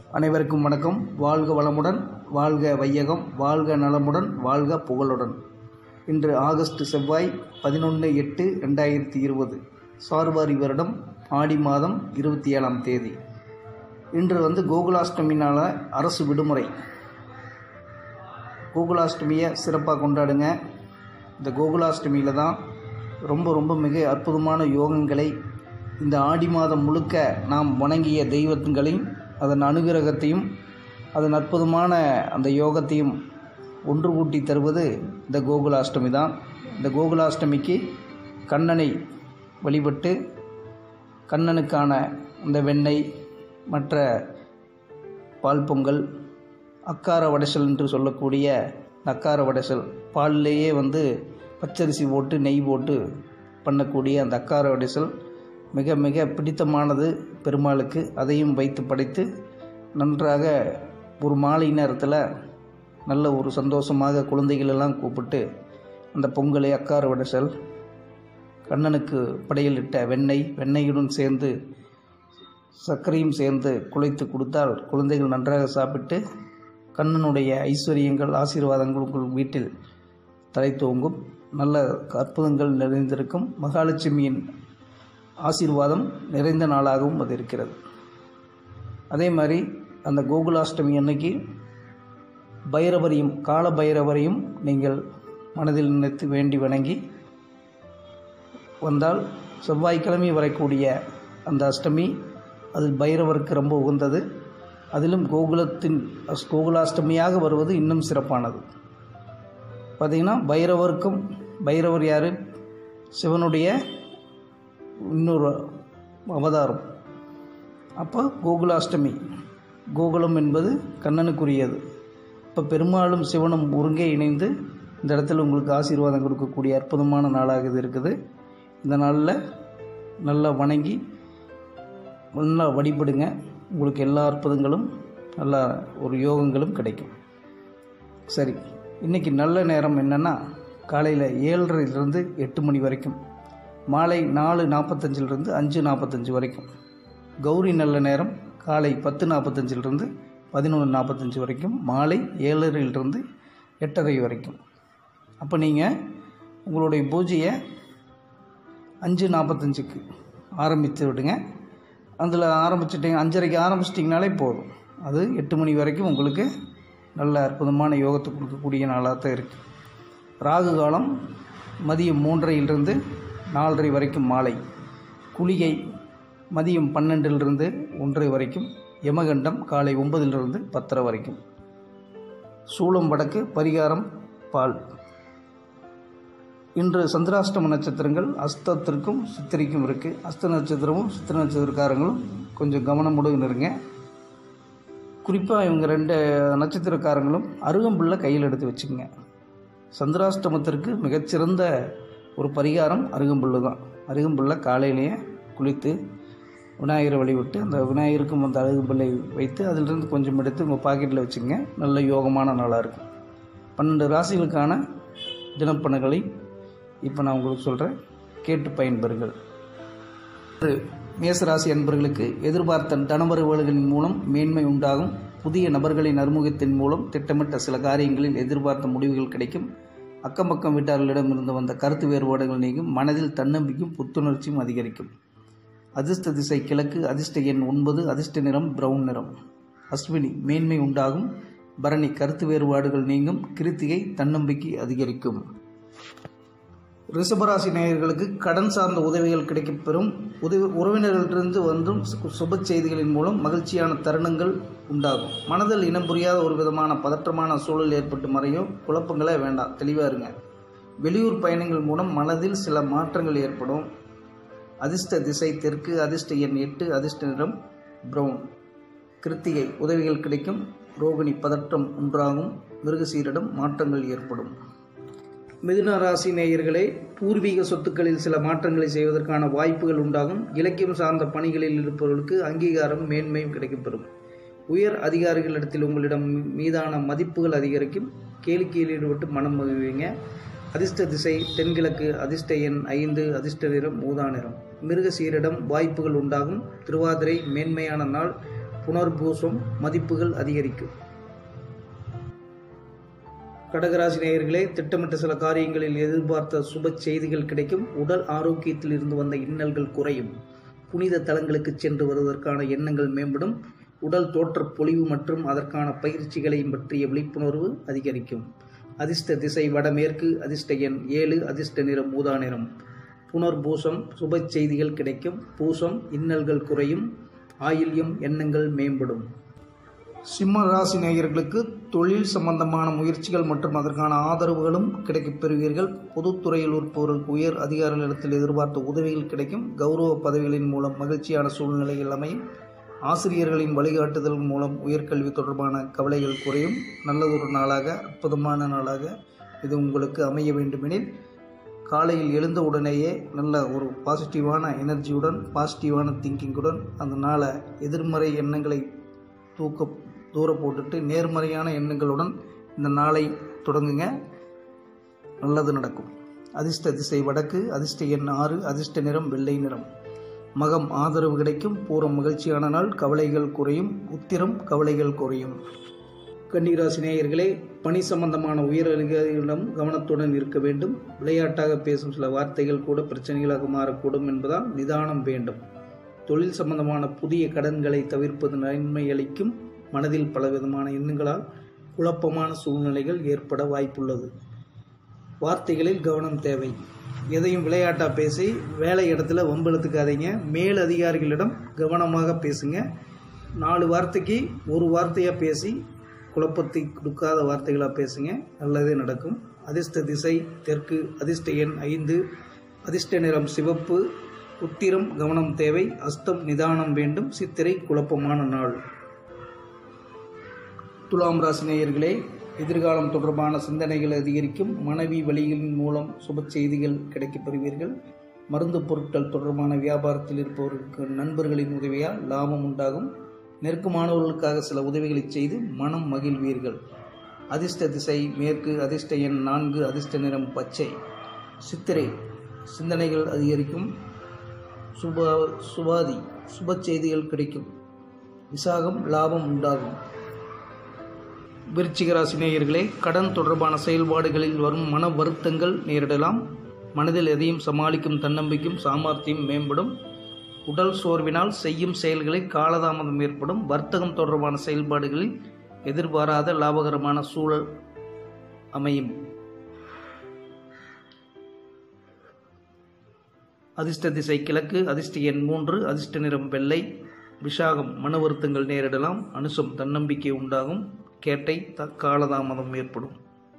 அனைவருக்கும் வணக்கம் வாழ்க வளமுடன் வாழ்க வையகம் வாழ்க நலமுடன் வாழ்க புகழுடன் இன்று ஆகஸ்ட் செவ்வாய் பதினொன்று எட்டு ரெண்டாயிரத்தி இருபது சார்வாரி வருடம் ஆடி மாதம் இருபத்தி ஏழாம் தேதி இன்று வந்து கோகுலாஷ்டமினால் அரசு விடுமுறை கோகுலாஷ்டமியை சிறப்பாக கொண்டாடுங்க இந்த கோகுலாஷ்டமியில் தான் ரொம்ப ரொம்ப மிக அற்புதமான யோகங்களை இந்த ஆடி மாதம் முழுக்க நாம் வணங்கிய தெய்வங்களையும் அதன் அனுகிரகத்தையும் அதன் அற்புதமான அந்த யோகத்தையும் ஒன்று கூட்டி தருவது இந்த கோகுலாஷ்டமி தான் இந்த கோகுலாஷ்டமிக்கு கண்ணனை வழிபட்டு கண்ணனுக்கான அந்த வெண்ணெய் மற்ற பால் பொங்கல் அக்கார வடைசல் என்று சொல்லக்கூடிய அக்கார வடைசல் பால்லேயே வந்து பச்சரிசி போட்டு நெய் போட்டு பண்ணக்கூடிய அந்த அக்கார வடைசல் மிக மிக பிடித்தமானது பெருமாளுக்கு அதையும் வைத்து படைத்து நன்றாக ஒரு மாலை நேரத்தில் நல்ல ஒரு சந்தோஷமாக குழந்தைகளெல்லாம் கூப்பிட்டு அந்த பொங்கலை அக்கார வடைசல் கண்ணனுக்கு படையலிட்ட வெண்ணெய் வெண்ணெயுடன் சேர்ந்து சர்க்கரையும் சேர்ந்து குழைத்து கொடுத்தால் குழந்தைகள் நன்றாக சாப்பிட்டு கண்ணனுடைய ஐஸ்வர்யங்கள் ஆசீர்வாதங்கள் உங்கள் வீட்டில் தலை தோங்கும் நல்ல அற்புதங்கள் நிறைந்திருக்கும் மகாலட்சுமியின் ஆசீர்வாதம் நிறைந்த நாளாகவும் அது இருக்கிறது அதே மாதிரி அந்த கோகுலாஷ்டமி அன்னைக்கு பைரவரையும் கால பைரவரையும் நீங்கள் மனதில் நினைத்து வேண்டி வணங்கி வந்தால் செவ்வாய்க்கிழமை வரக்கூடிய அந்த அஷ்டமி அதில் பைரவருக்கு ரொம்ப உகந்தது அதிலும் கோகுலத்தின் கோகுலாஷ்டமியாக வருவது இன்னும் சிறப்பானது பார்த்திங்கன்னா பைரவருக்கும் பைரவர் யார் சிவனுடைய இன்னொரு அவதாரம் அப்போ கோகுலாஷ்டமி கோகுலம் என்பது கண்ணனுக்குரியது இப்போ பெருமாளும் சிவனும் ஒருங்கே இணைந்து இந்த இடத்துல உங்களுக்கு ஆசீர்வாதம் கொடுக்கக்கூடிய அற்புதமான நாளாக இது இருக்குது இந்த நாளில் நல்லா வணங்கி நல்லா வழிபடுங்க உங்களுக்கு எல்லா அற்புதங்களும் நல்லா ஒரு யோகங்களும் கிடைக்கும் சரி இன்றைக்கி நல்ல நேரம் என்னென்னா காலையில் ஏழரைலேருந்து எட்டு மணி வரைக்கும் மாலை நாலு நாற்பத்தஞ்சிலிருந்து அஞ்சு நாற்பத்தஞ்சு வரைக்கும் கௌரி நல்ல நேரம் காலை பத்து நாற்பத்தஞ்சிலிருந்து பதினொன்று நாற்பத்தஞ்சு வரைக்கும் மாலை ஏழரையிலிருந்து எட்டரை வரைக்கும் அப்போ நீங்கள் உங்களுடைய பூஜையை அஞ்சு நாற்பத்தஞ்சுக்கு ஆரம்பித்து விடுங்க அதில் ஆரம்பிச்சிட்டிங்க அஞ்சரைக்கு ஆரம்பிச்சிட்டிங்கனாலே போதும் அது எட்டு மணி வரைக்கும் உங்களுக்கு நல்ல அற்புதமான யோகத்தை கொடுக்கக்கூடிய நாளாக தான் இருக்குது ராகு காலம் மதியம் மூன்றரையிலிருந்து நாலரை வரைக்கும் மாலை குளிகை மதியம் பன்னெண்டிலிருந்து ஒன்றரை வரைக்கும் யமகண்டம் காலை ஒன்பதிலிருந்து பத்தரை வரைக்கும் சூளம் வடக்கு பரிகாரம் பால் இன்று சந்திராஷ்டம நட்சத்திரங்கள் அஸ்தத்திற்கும் சித்திரைக்கும் இருக்குது அஸ்த நட்சத்திரமும் சித்திர நட்சத்திரக்காரங்களும் கொஞ்சம் கவனமுடன் இருங்க குறிப்பாக இவங்க ரெண்டு நட்சத்திரக்காரங்களும் அருகம்புல்லை கையில் எடுத்து வச்சுக்கோங்க சந்திராஷ்டமத்திற்கு மிகச்சிறந்த ஒரு பரிகாரம் அருகம்புல் தான் அருகம்புல்லை காலையிலேயே குளித்து விநாயகரை வழிவிட்டு அந்த விநாயகருக்கும் அந்த அருகம்புல்லை வைத்து அதிலிருந்து கொஞ்சம் எடுத்து உங்கள் பாக்கெட்டில் வச்சுக்கோங்க நல்ல யோகமான நாளாக இருக்கும் பன்னெண்டு ராசிகளுக்கான தினப்பணங்களை இப்போ நான் உங்களுக்கு சொல்கிறேன் கேட்டு பயன்பெறுங்கள் மேசராசி அன்பர்களுக்கு எதிர்பார்த்த தனவரவுகளின் மூலம் மேன்மை உண்டாகும் புதிய நபர்களின் அறிமுகத்தின் மூலம் திட்டமிட்ட சில காரியங்களில் எதிர்பார்த்த முடிவுகள் கிடைக்கும் அக்கம் பக்கம் வீட்டார்களிடம் இருந்து வந்த கருத்து வேறுபாடுகள் நீங்கும் மனதில் தன்னம்பிக்கையும் புத்துணர்ச்சியும் அதிகரிக்கும் அதிர்ஷ்ட திசை கிழக்கு அதிர்ஷ்ட எண் ஒன்பது அதிர்ஷ்ட நிறம் பிரவுன் நிறம் அஸ்வினி மேன்மை உண்டாகும் பரணி கருத்து வேறுபாடுகள் நீங்கும் கிருத்திகை தன்னம்பிக்கை அதிகரிக்கும் ரிஷபராசி நேயர்களுக்கு கடன் சார்ந்த உதவிகள் கிடைக்கப்பெறும் உதவி உறவினர்களிலிருந்து வந்தும் சுப செய்திகளின் மூலம் மகிழ்ச்சியான தருணங்கள் உண்டாகும் மனதில் இனம் புரியாத ஒரு விதமான பதற்றமான சூழல் ஏற்பட்டு மறையும் குழப்பங்களே வேண்டாம் தெளிவாக இருங்க வெளியூர் பயணங்கள் மூலம் மனதில் சில மாற்றங்கள் ஏற்படும் அதிர்ஷ்ட திசை தெற்கு அதிர்ஷ்ட எண் எட்டு அதிர்ஷ்ட நிறம் பிரவுன் கிருத்திகை உதவிகள் கிடைக்கும் ரோகிணி பதற்றம் உண்டாகும் மிருகசீரிடம் மாற்றங்கள் ஏற்படும் மிதுன ராசி நேயர்களே பூர்வீக சொத்துக்களில் சில மாற்றங்களை செய்வதற்கான வாய்ப்புகள் உண்டாகும் இலக்கியம் சார்ந்த பணிகளில் இருப்பவர்களுக்கு அங்கீகாரம் மேன்மையும் கிடைக்கப்பெறும் உயர் அதிகாரிகளிடத்தில் உங்களிடம் மீதான மதிப்புகள் அதிகரிக்கும் கேளிக்கையில் ஈடுபட்டு மனம் மகிழ்வீங்க அதிர்ஷ்ட திசை தென்கிழக்கு அதிர்ஷ்ட எண் ஐந்து அதிர்ஷ்ட நிறம் ஊதா நிறம் மிருக சீரிடம் வாய்ப்புகள் உண்டாகும் திருவாதிரை மேன்மையான நாள் புனர்பூசம் மதிப்புகள் அதிகரிக்கும் கடகராசி நேயர்களே திட்டமிட்ட சில காரியங்களில் எதிர்பார்த்த சுப செய்திகள் கிடைக்கும் உடல் ஆரோக்கியத்தில் இருந்து வந்த இன்னல்கள் குறையும் புனித தலங்களுக்கு சென்று வருவதற்கான எண்ணங்கள் மேம்படும் உடல் தோற்ற பொலிவு மற்றும் அதற்கான பயிற்சிகளை பற்றிய விழிப்புணர்வு அதிகரிக்கும் அதிர்ஷ்ட திசை வடமேற்கு அதிர்ஷ்ட எண் ஏழு அதிர்ஷ்ட நிறம் ஊதா நிறம் புனர்பூசம் சுப செய்திகள் கிடைக்கும் பூசம் இன்னல்கள் குறையும் ஆயில்யம் எண்ணங்கள் மேம்படும் சிம்ம ராசி நேயர்களுக்கு தொழில் சம்பந்தமான முயற்சிகள் மற்றும் அதற்கான ஆதரவுகளும் கிடைக்கப் பெறுவீர்கள் பொதுத்துறையில் இருப்பவர்களுக்கு உயர் அதிகாரிகளிடத்தில் எதிர்பார்த்த உதவிகள் கிடைக்கும் கௌரவ பதவிகளின் மூலம் மகிழ்ச்சியான சூழ்நிலைகள் அமையும் ஆசிரியர்களின் வழிகாட்டுதல் மூலம் உயர்கல்வி தொடர்பான கவலைகள் குறையும் நல்லதொரு நாளாக அற்புதமான நாளாக இது உங்களுக்கு அமைய வேண்டுமெனில் காலையில் எழுந்த உடனேயே நல்ல ஒரு பாசிட்டிவான எனர்ஜியுடன் பாசிட்டிவான திங்கிங்குடன் அந்த நாளை எதிர்மறை எண்ணங்களை தூக்க தூர போட்டுட்டு நேர்மறையான எண்ணங்களுடன் இந்த நாளை தொடங்குங்க நல்லது நடக்கும் அதிர்ஷ்ட திசை வடக்கு அதிர்ஷ்ட எண் ஆறு அதிர்ஷ்ட நிறம் வெள்ளை நிறம் மகம் ஆதரவு கிடைக்கும் பூரம் மகிழ்ச்சியான நாள் கவலைகள் குறையும் உத்திரம் கவலைகள் குறையும் கன்னிராசி நேயர்களே பணி சம்பந்தமான உயர் அதிகாரிகளிடம் கவனத்துடன் இருக்க வேண்டும் விளையாட்டாக பேசும் சில வார்த்தைகள் கூட பிரச்சனைகளாக மாறக்கூடும் என்பதால் நிதானம் வேண்டும் தொழில் சம்பந்தமான புதிய கடன்களை தவிர்ப்பது நன்மை அளிக்கும் மனதில் பலவிதமான எண்ணங்களால் குழப்பமான சூழ்நிலைகள் ஏற்பட வாய்ப்புள்ளது வார்த்தைகளில் கவனம் தேவை எதையும் விளையாட்டாக பேசி வேலை இடத்துல வம்பெழுத்துக்காதீங்க மேல் அதிகாரிகளிடம் கவனமாக பேசுங்க நாலு வார்த்தைக்கு ஒரு வார்த்தையாக பேசி குழப்பத்தை கொடுக்காத வார்த்தைகளாக பேசுங்க நல்லதே நடக்கும் அதிர்ஷ்ட திசை தெற்கு அதிர்ஷ்ட எண் ஐந்து அதிர்ஷ்ட நிறம் சிவப்பு உத்திரம் கவனம் தேவை அஸ்தம் நிதானம் வேண்டும் சித்திரை குழப்பமான நாள் துலாம் ராசி நேயர்களே எதிர்காலம் தொடர்பான சிந்தனைகள் அதிகரிக்கும் மனைவி வழிகளின் மூலம் சுப செய்திகள் கிடைக்கப் பெறுவீர்கள் மருந்து பொருட்கள் தொடர்பான வியாபாரத்தில் இருப்பவர்களுக்கு நண்பர்களின் உதவியால் லாபம் உண்டாகும் நெருக்கமானவர்களுக்காக சில உதவிகளை செய்து மனம் மகிழ்வீர்கள் அதிர்ஷ்ட திசை மேற்கு அதிர்ஷ்ட எண் நான்கு அதிர்ஷ்ட நிறம் பச்சை சித்திரை சிந்தனைகள் அதிகரிக்கும் சுப சுபாதி சுப செய்திகள் கிடைக்கும் விசாகம் லாபம் உண்டாகும் விருச்சிக ராசி நேயர்களே கடன் தொடர்பான செயல்பாடுகளில் வரும் மன வருத்தங்கள் நேரிடலாம் மனதில் எதையும் சமாளிக்கும் தன்னம்பிக்கையும் சாமர்த்தியம் மேம்படும் உடல் சோர்வினால் செய்யும் செயல்களில் காலதாமதம் ஏற்படும் வர்த்தகம் தொடர்பான செயல்பாடுகளில் எதிர்பாராத லாபகரமான சூழல் அமையும் அதிர்ஷ்ட திசை கிழக்கு அதிர்ஷ்ட எண் மூன்று அதிர்ஷ்ட நிறம் வெள்ளை விஷாகம் மன வருத்தங்கள் நேரிடலாம் அனுசம் தன்னம்பிக்கை உண்டாகும் கேட்டை த காலதாமதம் ஏற்படும்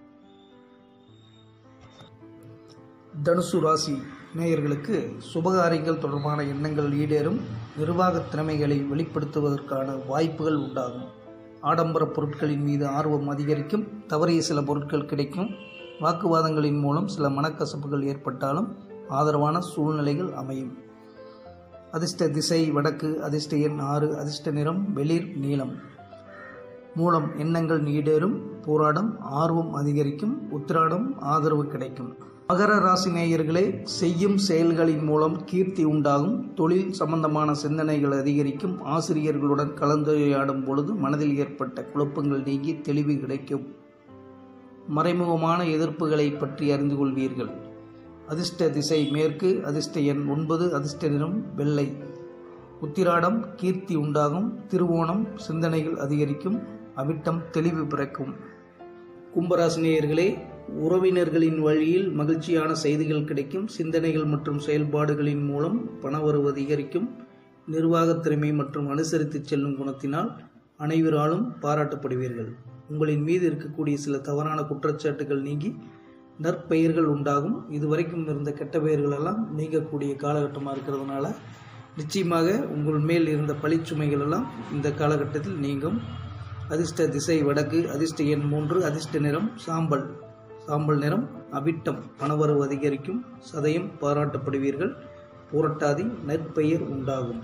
தனுசு ராசி நேயர்களுக்கு சுபகாரியங்கள் தொடர்பான எண்ணங்கள் ஈடேறும் நிர்வாக திறமைகளை வெளிப்படுத்துவதற்கான வாய்ப்புகள் உண்டாகும் ஆடம்பர பொருட்களின் மீது ஆர்வம் அதிகரிக்கும் தவறிய சில பொருட்கள் கிடைக்கும் வாக்குவாதங்களின் மூலம் சில மனக்கசப்புகள் ஏற்பட்டாலும் ஆதரவான சூழ்நிலைகள் அமையும் அதிர்ஷ்ட திசை வடக்கு அதிர்ஷ்ட எண் ஆறு அதிர்ஷ்ட நிறம் வெளிர் நீலம் மூலம் எண்ணங்கள் ஈடேறும் போராடம் ஆர்வம் அதிகரிக்கும் உத்திராடம் ஆதரவு கிடைக்கும் மகர ராசி நேயர்களே செய்யும் செயல்களின் மூலம் கீர்த்தி உண்டாகும் தொழில் சம்பந்தமான சிந்தனைகள் அதிகரிக்கும் ஆசிரியர்களுடன் கலந்துரையாடும் பொழுது மனதில் ஏற்பட்ட குழப்பங்கள் நீங்கி தெளிவு கிடைக்கும் மறைமுகமான எதிர்ப்புகளை பற்றி அறிந்து கொள்வீர்கள் அதிர்ஷ்ட திசை மேற்கு அதிர்ஷ்ட எண் ஒன்பது அதிர்ஷ்ட நிறம் வெள்ளை உத்திராடம் கீர்த்தி உண்டாகும் திருவோணம் சிந்தனைகள் அதிகரிக்கும் அவிட்டம் தெளிவு பிறக்கும் கும்பராசினியர்களே உறவினர்களின் வழியில் மகிழ்ச்சியான செய்திகள் கிடைக்கும் சிந்தனைகள் மற்றும் செயல்பாடுகளின் மூலம் பணவரவு அதிகரிக்கும் நிர்வாகத் திறமை மற்றும் அனுசரித்து செல்லும் குணத்தினால் அனைவராலும் பாராட்டப்படுவீர்கள் உங்களின் மீது இருக்கக்கூடிய சில தவறான குற்றச்சாட்டுகள் நீங்கி நற்பெயர்கள் உண்டாகும் இதுவரைக்கும் இருந்த கெட்ட பெயர்கள் எல்லாம் நீங்கக்கூடிய காலகட்டமாக இருக்கிறதுனால நிச்சயமாக உங்கள் மேல் இருந்த பழிச்சுமைகள் எல்லாம் இந்த காலகட்டத்தில் நீங்கும் அதிர்ஷ்ட திசை வடக்கு அதிர்ஷ்ட எண் மூன்று அதிர்ஷ்ட நிறம் சாம்பல் சாம்பல் நிறம் அவிட்டம் பணவரவு அதிகரிக்கும் சதயம் பாராட்டப்படுவீர்கள் புரட்டாதி நற்பெயர் உண்டாகும்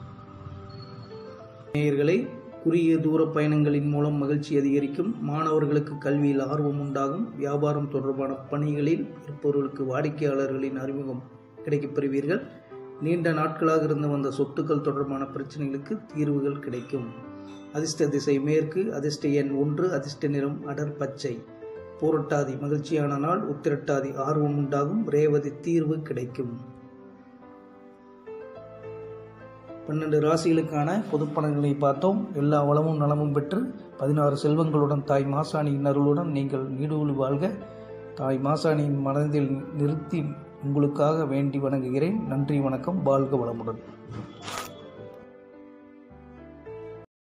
நேயர்களை குறுகிய தூர பயணங்களின் மூலம் மகிழ்ச்சி அதிகரிக்கும் மாணவர்களுக்கு கல்வியில் ஆர்வம் உண்டாகும் வியாபாரம் தொடர்பான பணிகளில் இருப்பவர்களுக்கு வாடிக்கையாளர்களின் அறிமுகம் கிடைக்கப் பெறுவீர்கள் நீண்ட நாட்களாக இருந்து வந்த சொத்துக்கள் தொடர்பான பிரச்சனைகளுக்கு தீர்வுகள் கிடைக்கும் அதிர்ஷ்ட திசை மேற்கு அதிர்ஷ்ட எண் ஒன்று அதிர்ஷ்ட நிறம் அடர் பச்சை பூரட்டாதி மகிழ்ச்சியான நாள் உத்திரட்டாதி ஆர்வம் உண்டாகும் ரேவதி தீர்வு கிடைக்கும் பன்னெண்டு ராசிகளுக்கான பொது பலன்களை பார்த்தோம் எல்லா வளமும் நலமும் பெற்று பதினாறு செல்வங்களுடன் தாய் மாசாணியின் அருளுடன் நீங்கள் நீடூழி வாழ்க தாய் மாசாணியின் மனதில் நிறுத்தி உங்களுக்காக வேண்டி வணங்குகிறேன் நன்றி வணக்கம் வாழ்க வளமுடன்